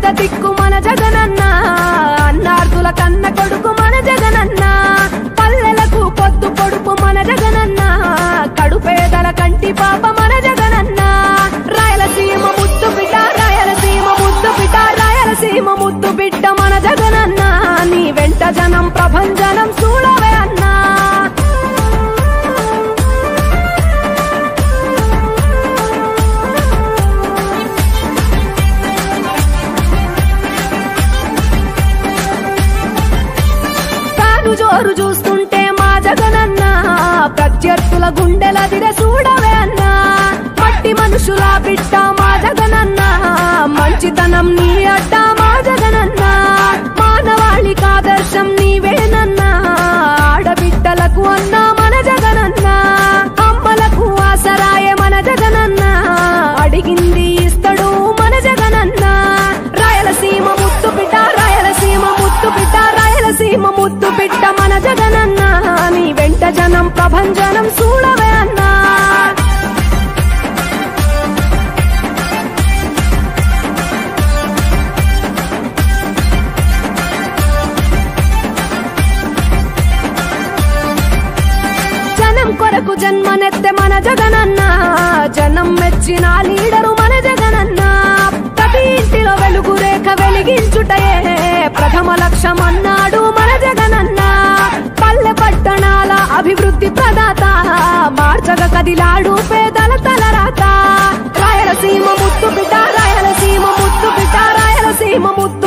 పెద్ద దిక్కు మన జగనన్న అన్నార్థుల కన్న కొడుకు మన జగనన్న పల్లెలకు పొద్దు పొడుపు మన జగనన్న కడుపేదల కంటి పాప మన జగనన్న రాయలసీమ ముద్దు బిడ్డ రాయలసీమ ముద్దు బిడ్డ రాయలసీమ ముద్దు బిడ్డ మన జగనన్న నీ వెంట జనం ప్రభంజనం చూడవే అన్నా తాను జోరు చూస్తుంటే మా జగనన్న ప్రత్యర్థుల గుండెల దిర చూడవే అన్నా మట్టి మనుషుల బిడ్డ మా జగనన్న మంచితనం నీ అడ్డ మా జగనన్న మానవాళికి ఆదర్శం నీవేనన్నా ఆడబిడ్డలకు అన్న మన జగనన్న అమ్మలకు ఆసరాయ మన జగనన్న అడిగింది ఇస్తడు మన జగనన్న రాయలసీమ ముద్దు బిడ్డ రాయలసీమ ముద్దు బిడ్డ రాయలసీమ ముద్దు బిడ్డ మన జగనన్న నీ వెంట జనం ప్రభంజనం చూడవే అన్నా జనం కొరకు జన్మనెత్తె మన జగనన్న జనం మెచ్చిన లీడరు మన జగనన్న ప్రతి ఇంటిలో వెలుగు రేఖ వెలిగించుటయే ప్రథమ లక్ష్యం అన్నాడు మన జగనన్న పల్లె పట్టణాల అభివృద్ధి ప్రదాత మార్చగ కదిలాడు పేదల తలరాత రాయలసీమ ముద్దు బిడ్డ రాయలసీమ ముద్దు బిడ్డ రాయలసీమ ముద్దు